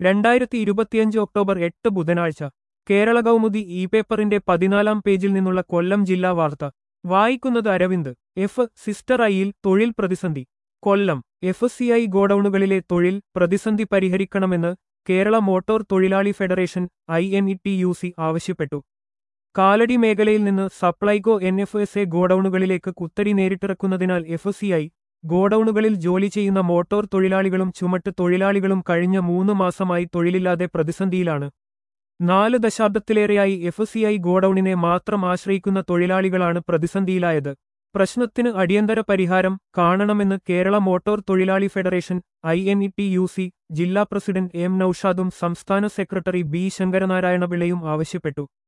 രണ്ടായിരത്തി ഇരുപത്തിയഞ്ച് ഒക്ടോബർ എട്ട് ബുധനാഴ്ച കേരള കൗമുദി ഇ പേപ്പറിന്റെ പതിനാലാം പേജിൽ നിന്നുള്ള കൊല്ലം ജില്ലാ വാർത്ത വായിക്കുന്നത് അരവിന്ദ് എഫ് സിസ്റ്റർ ഐയിൽ തൊഴിൽ പ്രതിസന്ധി കൊല്ലം എഫ് സി ഐ ഗോഡൌണുകളിലെ തൊഴിൽ പ്രതിസന്ധി പരിഹരിക്കണമെന്ന് കേരള മോട്ടോർ തൊഴിലാളി federation I N T U C സി ആവശ്യപ്പെട്ടു കാലടി മേഖലയിൽ നിന്ന് Supplyco N F S A ഗോഡൌണുകളിലേക്ക് കുത്തരി നേരിട്ടിറക്കുന്നതിനാൽ എഫ് സി ഐ ഗോഡൌണുകളിൽ ജോലി ചെയ്യുന്ന മോട്ടോർ തൊഴിലാളികളും ചുമട്ട് തൊഴിലാളികളും കഴിഞ്ഞ മൂന്ന് മാസമായി തൊഴിലില്ലാതെ പ്രതിസന്ധിയിലാണ് നാല് ദശാബ്ദത്തിലേറെയായി എഫ് സി ഐ ഗോഡൌണിനെ മാത്രം ആശ്രയിക്കുന്ന തൊഴിലാളികളാണ് പ്രതിസന്ധിയിലായത് പ്രശ്നത്തിന് അടിയന്തര പരിഹാരം കാണണമെന്ന് കേരള മോട്ടോർ തൊഴിലാളി federation I N T U C സി ജില്ലാ പ്രസിഡന്റ് എം നൌഷാദും സംസ്ഥാന സെക്രട്ടറി ബി ശങ്കരനാരായണപിള്ളയും ആവശ്യപ്പെട്ടു